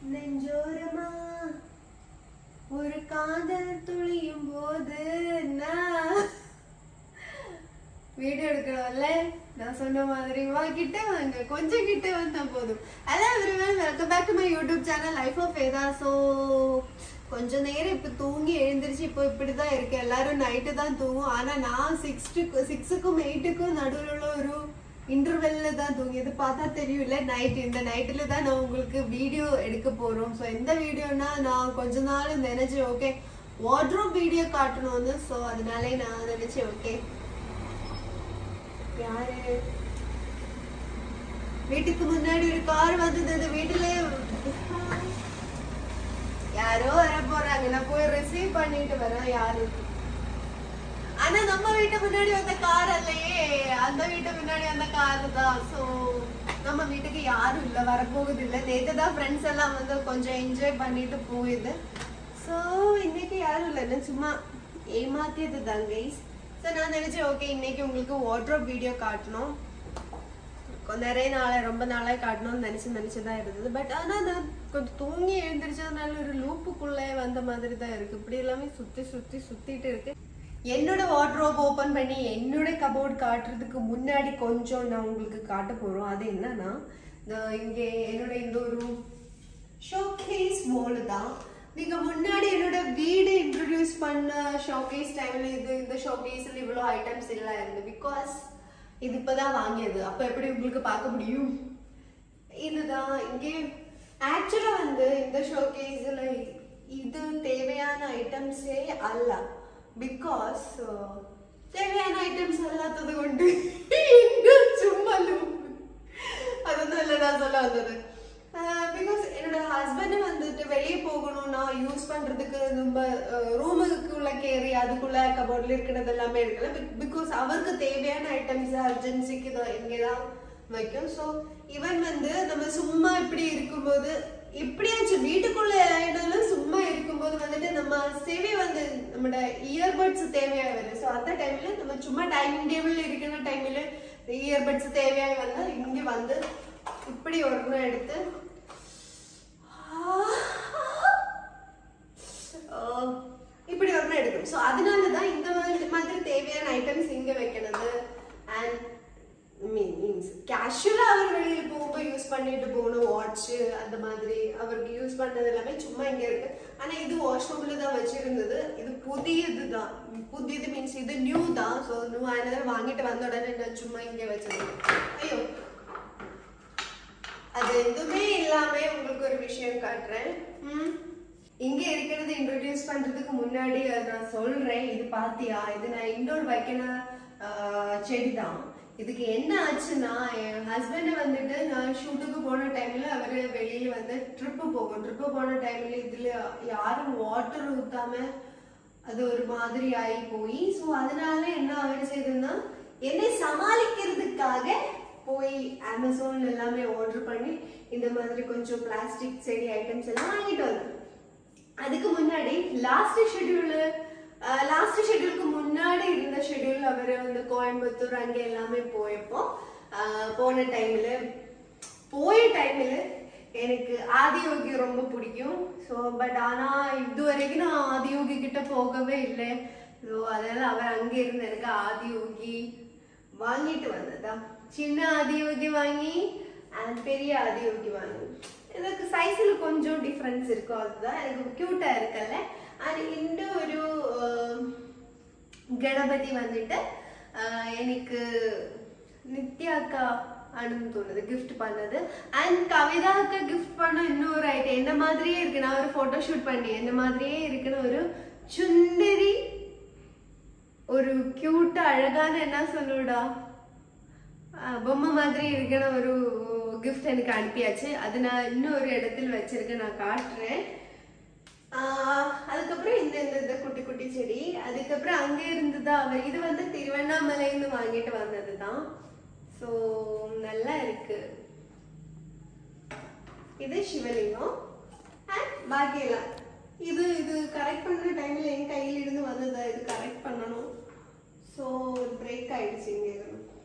நெஞ்சோரமா ஒரு காதல் துளியும் போது நான் வீடியோ எடுக்கணும்ல நான் சொன்ன மாதிரி வா கிட்ட வாங்க கொஞ்சம் கிட்ட வந்தா போதும் அதான் everyone welcome back to my YouTube channel life of Veda so கொஞ்ச நேரம் இப்போ தூங்கி எழுந்திருச்சு இப்போ இப்படி தான் இருக்கு எல்லாரும் நைட்டு தான் தூங்கும் ஆனா நான் சிக்ஸ்க்கு சிக்ஸுக்கும் எயிட்டுக்கும் நடுவில் உள்ள ஒரு இன்டர்வெல்ல தான் தூங்கியது பார்த்தா தெரியும்ல நைட் இந்த நைட்டில் தான் நான் உங்களுக்கு வீடியோ எடுக்க போறோம் ஸோ எந்த வீடியோனா நான் கொஞ்ச நாள் நினைச்சேன் ஓகே வாட்ரோப் வீடியோ காட்டணும்னு ஸோ அதனாலே நான் நினைச்சேன் ஓகே யாரு வீட்டுக்கு முன்னாடி ஒரு கார் வந்தது அந்த வீட்டுல யாரோ வர போறாங்க நான் போய் ரிசீவ் பண்ணிட்டு வரேன் யாரு ஆனா நம்ம வீட்டு முன்னாடி வந்த கார் இல்லையே அந்த வீட்டு முன்னாடி வந்த கார் தான் சோ நம்ம வீட்டுக்கு யாரும் இல்ல வரப்போகுது இல்ல நேத்து தான் ஃப்ரெண்ட்ஸ் எல்லாம் வந்து கொஞ்சம் என்ஜாய் பண்ணிட்டு போகுது சோ இன்னைக்கு யாரும் இல்லைன்னு சும்மா ஏமாத்தியது தான் கைஸ் ஸோ நான் நினைச்சேன் ஓகே இன்னைக்கு உங்களுக்கு வாட்ரோப் வீடியோ காட்டணும் கொ- நிறைய நாளா ரொம்ப நாளா காட்டணும்னு நினைச்சு நினைச்சுதான் இருந்தது பட் ஆனா நான் கொஞ்சம் தூங்கி எழுந்திரிச்சதுனால ஒரு லூப்புக்குள்ளே வந்த மாதிரி தான் இருக்கு இப்படி எல்லாமே சுத்தி சுத்தி சுத்திட்டு இருக்கு என்னோட வாட்ரோப் ஓபன் பண்ணி என்னோட கபோர்ட் காட்டுறதுக்கு முன்னாடி கொஞ்சம் நான் உங்களுக்கு காட்ட போறோம் அது என்னன்னா இந்த இங்கே என்னோட இந்த ஒரு ஷோகேஸ் வால் தான் நீங்க முன்னாடி என்னோட வீடு இன்ட்ரடியூஸ் பண்ண ஷோகேஸ் டைம்ல இது இந்த ஷோகேஸ்ல இவ்வளோ ஐட்டம்ஸ் எல்லாம் இருந்து பிகாஸ் இது இப்பதான் வாங்கியது அப்ப எப்படி உங்களுக்கு பார்க்க முடியும் இதுதான் இங்கே ஆக்சுவலா வந்து இந்த ஷோகேஸ்ல இது தேவையான ஐட்டம்ஸே அல்ல பிகாஸ் தேவையான ஐட்டம்ஸ் அல்லாதது கொண்டு இங்க சும்மா loop. அதான் இல்லை நான் சொல்ல வந்தது பிகாஸ் என்னோட ஹஸ்பண்ட் வந்துட்டு வெளியே போகணும்னா யூஸ் பண்றதுக்கு நம்ம ரூமுக்குள்ள கேரி அதுக்குள்ள கபோர்ட்ல இருக்கிறது எல்லாமே இருக்குல்ல பிகாஸ் அவருக்கு தேவையான ஐட்டம்ஸ் அர்ஜென்சிக்கு தான் இங்கேதான் வைக்கும் ஸோ இவன் வந்து நம்ம சும்மா இப்படி இருக்கும்போது எப்படியாச்சும் வீட்டுக்குள்ள ஆயினாலும் சும்மா இருக்கும்போது வந்துட்டு நம்ம செவி வந்து நம்மளோட இயர்பட்ஸ் தேவையாக வருது ஸோ அந்த டைம்ல நம்ம சும்மா டைனிங் டேபிள் இருக்கிற டைம்ல இயர்பட்ஸ் தேவையாக வந்தால் இங்கே வந்து இப்படி ஒரு எடுத்து ஆஹ் இப்படி ஒரு எடுக்கணும் ஸோ அதனால தான் இந்த மாதிரி மாதிரி தேவையான ஐட்டம்ஸ் இங்கே வைக்கிறது அண்ட் மீன் மீன்ஸ் கேஷுவலாக அவர் வெளியில் போகும்போது யூஸ் பண்ணிட்டு போகணும் வாட்ச்சு அந்த மாதிரி அவருக்கு யூஸ் பண்ணது எல்லாமே சும்மா இங்கே இருக்கு ஆனால் இது வாஷ்ரூமில் தான் வச்சிருந்தது இது புதியது தான் புதியது மீன்ஸ் இது நியூ தான் ஸோ நியூ ஆனதை வாங்கிட்டு வந்த உடனே நான் சும்மா இங்கே வச்சிருந்தேன் ஐயோ அது எதுவுமே இல்லாம உங்களுக்கு ஒரு விஷயம் காட்டுறேன் ம். இங்க இருக்கிறது இன்ட்ரோடியூஸ் பண்றதுக்கு முன்னாடி அதை நான் சொல்றேன் இது பாத்தியா இது நான் இண்டோர் வைக்கிற செடி தான் இதுக்கு என்ன ஆச்சுன்னா என் ஹஸ்பண்ட் வந்துட்டு நான் ஷூட்டுக்கு போன டைம்ல அவரு வெளியில வந்து ட்ரிப்பு போகும் ட்ரிப்பு போன டைம்ல இதுல யாரும் வாட்டர் ஊத்தாம அது ஒரு மாதிரி ஆகி போய் ஸோ அதனால என்ன அவர் செய்ததுன்னா என்னை சமாளிக்கிறதுக்காக போய் அமேசான் எல்லாமே ஆர்டர் பண்ணி இந்த மாதிரி கொஞ்சம் பிளாஸ்டிக் செடி ஐட்டம்ஸ் எல்லாம் வாங்கிட்டு வந்தேன் அதுக்கு முன்னாடி லாஸ்ட் ஷெட்யூல் லாஸ்ட் ஷெட்யூலுக்கு முன்னாடி இருந்த ஷெட்யூல் அவர் வந்து கோயம்புத்தூர் அங்கே எல்லாமே போயப்போ அஹ், போன டைம்ல போய டைம்ல எனக்கு ஆதியோகி ரொம்ப பிடிக்கும் ஸோ பட் ஆனால் இது வரைக்கும் நான் ஆதியோகி கிட்ட போகவே இல்லை ஸோ அதனால அவர் அங்கே இருந்து எனக்கு ஆதியோகி வாங்கிட்டு வந்ததா சின்ன ஆதியோகி வாங்கி and பெரிய ஆதியோகி வாங்கி இதுக்கு சைஸில் கொஞ்சம் டிஃப்ரென்ஸ் இருக்கும் அதுதான் எனக்கு க்யூட்டாக இருக்குல்ல அது இந்த ஒரு அஹ், கணபதி வந்துட்டு அஹ், எனக்கு நித்யாக்கா அனுன்னு தோணுது கிஃப்ட் பண்ணது அண்ட் கவிதாவுக்கு கிஃப்ட் பண்ண இன்னொரு ஐட்டம் என்ன மாதிரியே இருக்கு நான் ஒரு ஃபோட்டோ ஷூட் பண்ணி என்ன மாதிரியே இருக்குன்னு ஒரு சுந்தரி ஒரு கியூட் அழகான என்ன சொல்லுடா ஆஹ் பொம்மை மாதிரி இருக்கிற ஒரு கிஃப்ட் எனக்கு அனுப்பியாச்சு அது நான் இன்னும் ஒரு இடத்துல வச்சிருக்கேன் நான் காட்டுறேன் ஆஹ் அதுக்கப்புறம் இந்த இந்த இந்த குட்டி குட்டி செடி அதுக்கப்புறம் அங்கே இருந்து தான் அவர் இது வந்து திருவண்ணாமலைன்னு வாங்கிட்டு வந்தது தான் ஸோ நல்லா இருக்கு இது சிவலிங்கம் அண்ட் பாக்கியெல்லாம் இது இது கரெக்ட் பண்ணுற டைமில் என் கையில் இருந்து வந்ததா இது கரெக்ட் பண்ணணும் ஸோ பிரேக் ஆயிடுச்சு இங்கே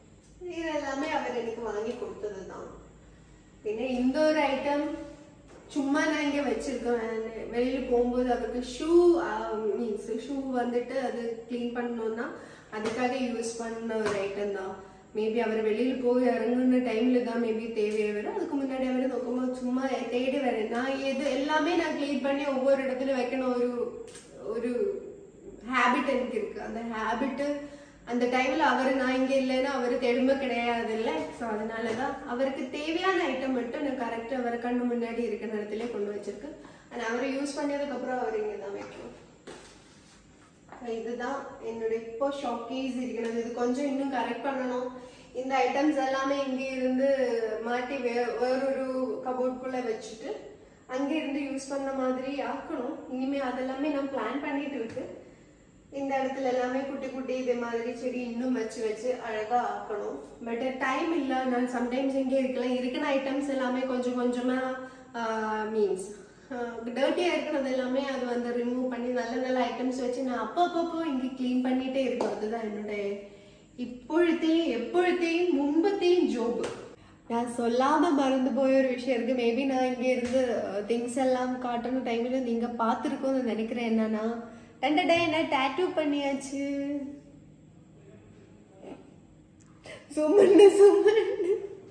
இது எல்லாமே அவர் எனக்கு வாங்கி கொடுத்தது தான் പിന്നെ இந்த ஒரு ஐட்டம் சும்மா நான் இங்க வச்சிருக்கேன் வெளியில போகும்போது அவருக்கு ஷூ மீன்ஸ் ஷூ வந்துட்டு அது க்ளீன் பண்ணணும்னா அதுக்காக யூஸ் பண்ண ஒரு ஐட்டம் தான் மேபி அவர் வெளியில போய் இறங்குன டைம்ல தான் மேபி தேவையே வரும் அதுக்கு முன்னாடி அவர் நோக்கும்போது சும்மா தேடி வரேன் நான் எது எல்லாமே நான் க்ளீன் பண்ணி ஒவ்வொரு இடத்துல வைக்கணும் ஒரு ஒரு ஹேபிட் எனக்கு இருக்கு அந்த ஹேபிட்டு அந்த டைம்ல அவர் நான் இங்க இல்லைன்னா அவர் தெருமை கிடையாது இல்லை ஸோ அதனால தான் அவருக்கு தேவையான ஐட்டம் மட்டும் நான் கரெக்டாக அவர் கண்ணு முன்னாடி இருக்கிற இடத்துல கொண்டு வச்சிருக்கேன் ஆனால் அவர் யூஸ் பண்ணதுக்கு அப்புறம் அவர் இங்கே தான் வைக்கணும் So, இதுதான் என்னோட இப்போ ஷாக்கேஸ் இருக்கிறது இது கொஞ்சம் இன்னும் கரெக்ட் பண்ணணும் இந்த ஐட்டம்ஸ் எல்லாமே இங்கே இருந்து மாட்டி வே வேறொரு கபோர்ட்குள்ள வச்சுட்டு அங்கே இருந்து யூஸ் பண்ண மாதிரி ஆக்கணும் இனிமே அதெல்லாமே நான் பிளான் பண்ணிட்டு இருக்கு இந்த இடத்துல எல்லாமே குட்டி குட்டி இதே மாதிரி செடி இன்னும் வச்சு வச்சு அழகா ஆக்கணும் பட் டைம் இல்லை நான் சம்டைம்ஸ் எங்கே இருக்கலாம் இருக்கிற ஐட்டம்ஸ் எல்லாமே கொஞ்சம் கொஞ்சமா மீன்ஸ் டர்ட்டியாக இருக்கிறது எல்லாமே அது வந்து ரிமூவ் பண்ணி நல்ல நல்ல ஐட்டம்ஸ் வச்சு நான் அப்பப்போ இங்கே க்ளீன் பண்ணிட்டே இருக்கேன் அதுதான் என்னுடைய இப்பொழுத்தையும் எப்பொழுத்தையும் முன்பத்தையும் ஜோபு நான் சொல்லாம மறந்து போய ஒரு விஷயம் இருக்கு மேபி நான் இங்க இருந்து திங்ஸ் எல்லாம் காட்டணும் டைம்ல நீங்க பார்த்துருக்கோம்னு நினைக்கிறேன் என்னன்னா ரெண்டு டே என்ன டேட்டூ பண்ணியாச்சு சுமன்னு சுமன்னு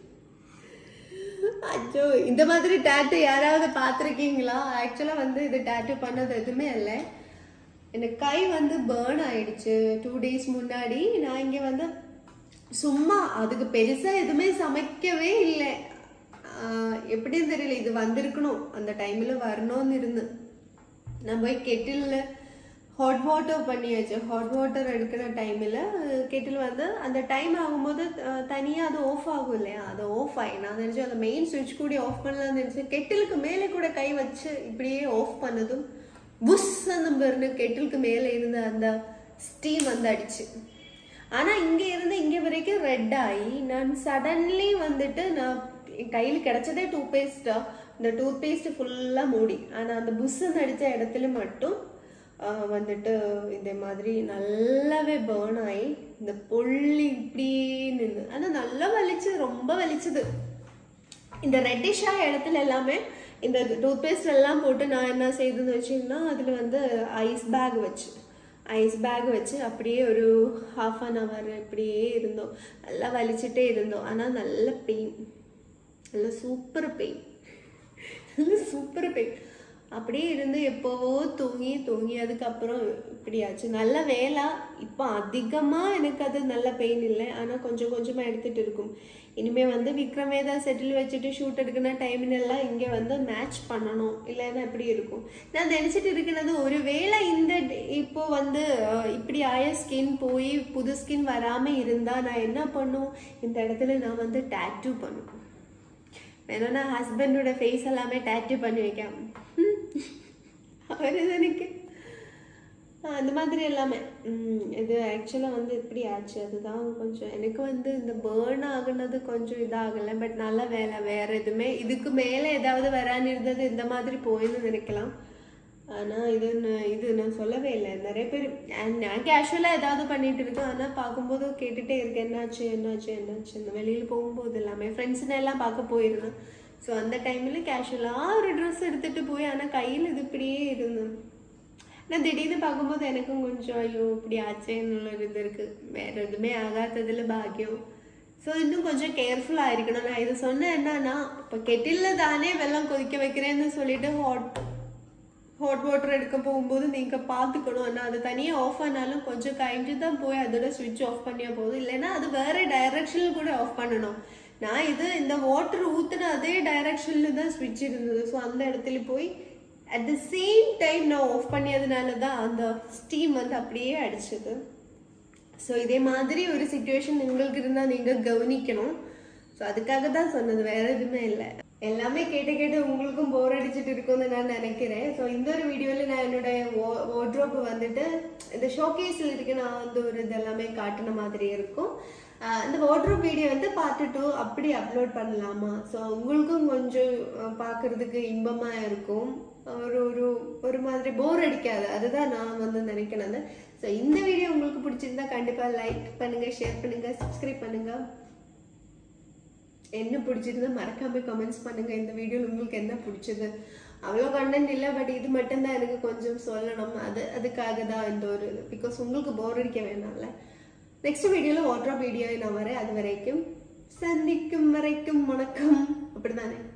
அச்சோ இந்த மாதிரி டேட்டு யாராவது பார்த்துருக்கீங்களா ஆக்சுவலாக வந்து இது டேட்டு பண்ணது எதுவுமே இல்லை எனக்கு கை வந்து பேர்ன் ஆயிடுச்சு டூ டேஸ் முன்னாடி நான் இங்கே வந்து சும்மா அதுக்கு பெருசாக எதுவுமே சமைக்கவே இல்லை ஆஹ் எப்படின்னு தெரியல இது வந்திருக்கணும் அந்த டைமில் வரணும்னு இருந்து நான் போய் கெட்டிலில் ஹாட் வாட்டர் பண்ணியாச்சு ஹாட் வாட்டர் எடுக்கிற டைமில் கெட்டில் வந்து அந்த டைம் ஆகும்போது தனியாக அது ஆஃப் ஆகும் இல்லையா அது ஆஃப் ஆகி நான் நினச்சேன் அந்த மெயின் சுவிட்ச் கூட ஆஃப் பண்ணலாம்னு நினச்சேன் கெட்டிலுக்கு மேலே கூட கை வச்சு இப்படியே ஆஃப் பண்ணதும் புஸ் அந்த பாருங்க கெட்டிலுக்கு மேலே இருந்த அந்த ஸ்டீம் வந்து அடிச்சு ஆனால் இங்கே இருந்து இங்கே வரைக்கும் ரெட் ஆகி நான் சடன்லி வந்துட்டு நான் என் கையில் கிடைச்சதே டூத் பேஸ்டா இந்த டூத் பேஸ்ட் ஃபுல்லாக மூடி ஆனால் அந்த புஸ்ஸுன்னு அடித்த இடத்துல மட்டும் ஆஹ், வந்துட்டு இந்த மாதிரி நல்லாவே பேர்ன் ஆகி இந்த புள்ளி இப்படியே நின்று ஆனால் நல்லா வலிச்சு ரொம்ப வலிச்சுது இந்த ரெட்டிஷாக இடத்துல எல்லாமே இந்த டூத் பேஸ்ட் எல்லாம் போட்டு நான் என்ன செய்ததுன்னு வச்சிங்கன்னா அதில் வந்து ஐஸ் பேக் வச்சு ஐஸ் பேக் வச்சு அப்படியே ஒரு ஹாஃப் அன் ஹவர் இப்படியே இருந்தோம் நல்லா வலிச்சுட்டே இருந்தோம் ஆனால் நல்ல பெயின் நல்ல சூப்பர் பெயின் நல்ல சூப்பர் பெயின் அப்படியே இருந்து எப்போவோ தூங்கி தூங்கி அதுக்கப்புறம் இப்படி ஆச்சு நல்ல வேலை இப்போ அதிகமாக எனக்கு அது நல்ல பெயின் இல்லை ஆனால் கொஞ்சம் கொஞ்சமாக எடுத்துகிட்டு இருக்கும் இனிமேல் வந்து விக்ரமேதா செட்டில் வச்சுட்டு ஷூட் எடுக்கிற டைம்னெல்லாம் இங்கே வந்து மேட்ச் பண்ணணும் இல்லைன்னா எப்படி இருக்கும் நான் நினச்சிட்டு இருக்கிறது ஒரு வேளை இந்த ட- இப்போ வந்து அஹ், இப்படி ஆய ஸ்கின் போய் புது ஸ்கின் வராமல் இருந்தால் நான் என்ன பண்ணும் இந்த இடத்துல நான் வந்து டேட்டூ பண்ணும் வேணும்னா ஹஸ்பண்டோட ஃபேஸ் எல்லாமே டேட்டூ பண்ணி வைக்காம அவர் எனக்கு ஆஹ் அந்த மாதிரி எல்லாமே உம் இது ஆக்சுவலாக வந்து இப்படி ஆச்சு அதுதான் கொஞ்சம் எனக்கு வந்து இந்த பேர்ன் ஆகுனது கொஞ்சம் இதாகலை பட் நல்ல வேலை வேற எதுவுமே இதுக்கு மேலே ஏதாவது வரான்னு இருந்தது இந்த மாதிரி போயின்னு நினைக்கலாம் ஆனால் இது நான் இது நான் சொல்லவே இல்லை நிறைய பேர் and நான் கேஷுவலாக ஏதாவது பண்ணிட்டு இருக்கேன் ஆனால் பார்க்கும்போது கேட்டுட்டே இருக்கேன் என்னாச்சு என்னாச்சு என்னாச்சு இந்த வெளியில் போகும்போது எல்லாமே ஃப்ரெண்ட்ஸுன்னு எல்லாம் பார்க்க போயிருந்தேன் ஸோ அந்த டைமில் கேஷுவலாக ஒரு ட்ரெஸ் எடுத்துகிட்டு போய் ஆனால் கையில் இது இப்படியே இருந்தேன் நான் திடீர்னு பார்க்கும்போது எனக்கும் கொஞ்சம் ஐயோ இப்படி ஆச்சேன்னு ஒரு இது இருக்குது வேறு எதுவுமே ஆகாததில் பாக்கியம் ஸோ இன்னும் கொஞ்சம் கேர்ஃபுல்லாக இருக்கணும் நான் இது சொன்னேன் என்னன்னா இப்போ கெட்டிலில் தானே வெள்ளம் கொதிக்க வைக்கிறேன்னு சொல்லிட்டு ஹாட் ஹாட் வாட்டர் எடுக்க போகும்போது நீங்கள் பார்த்துக்கணும் ஆனால் அது தனியாக ஆஃப் ஆனாலும் கொஞ்சம் கழிஞ்சு தான் போய் அதோட சுவிட்ச் ஆஃப் பண்ணியா போதும் இல்லைன்னா அது வேறு டைரக்ஷனில் கூட ஆஃப் பண்ணணும் நான் இது இந்த வாட்டர் ஊற்றுன அதே டைரக்ஷனில் தான் சுவிட்ச் இருந்தது ஸோ அந்த இடத்துல போய் அட் த சேம் டைம் நான் ஆஃப் பண்ணியதுனால தான் அந்த ஸ்டீம் வந்து அப்படியே அடிச்சது ஸோ இதே மாதிரி ஒரு சுச்சுவேஷன் உங்களுக்கு இருந்தால் நீங்கள் கவனிக்கணும் ஸோ அதுக்காக தான் சொன்னது வேற எதுவுமே இல்லை எல்லாமே கேட்டு கேட்டு உங்களுக்கும் போர் அடிச்சுட்டு இருக்கும்னு நான் நினைக்கிறேன் ஸோ இந்த ஒரு வீடியோவில் நான் என்னுடைய வார்ட்ரோப் வந்துட்டு இந்த ஷோகேஸில் இருக்கு நான் வந்து ஒரு இதெல்லாமே காட்டின மாதிரி இருக்கும் ஆஹ் இந்த வார்ட்ரோப் வீடியோ வந்து பார்த்துட்டு அப்படி அப்லோட் பண்ணலாமா ஸோ உங்களுக்கும் கொஞ்சம் ஆஹ் பார்க்கறதுக்கு இன்பமாக இருக்கும் ஒரு ஒரு ஒரு மாதிரி போர் அடிக்காது அதுதான் நான் வந்து நினைக்கிறது ஸோ இந்த வீடியோ உங்களுக்கு பிடிச்சிருந்தா கண்டிப்பாக லைக் பண்ணுங்க ஷேர் பண்ணுங்க சப்ஸ்கிரைப் பண்ணுங்க என்ன பிடிச்சிருந்தா மறக்காம கமெண்ட்ஸ் பண்ணுங்க இந்த வீடியோல உங்களுக்கு என்ன பிடிச்சது அவ்வளோ கண்டென்ட் இல்லை பட் இது மட்டும்தான் எனக்கு கொஞ்சம் சொல்லணும் அது அதுக்காக தான் இந்த ஒரு பிகாஸ் உங்களுக்கு போர் அடிக்க வேணாம்ல நெக்ஸ்ட் வீடியோவில் வாட்ராப் வீடியோ நான் வரேன் அது வரைக்கும் சந்திக்கும் வரைக்கும் வணக்கம் அப்படிதானே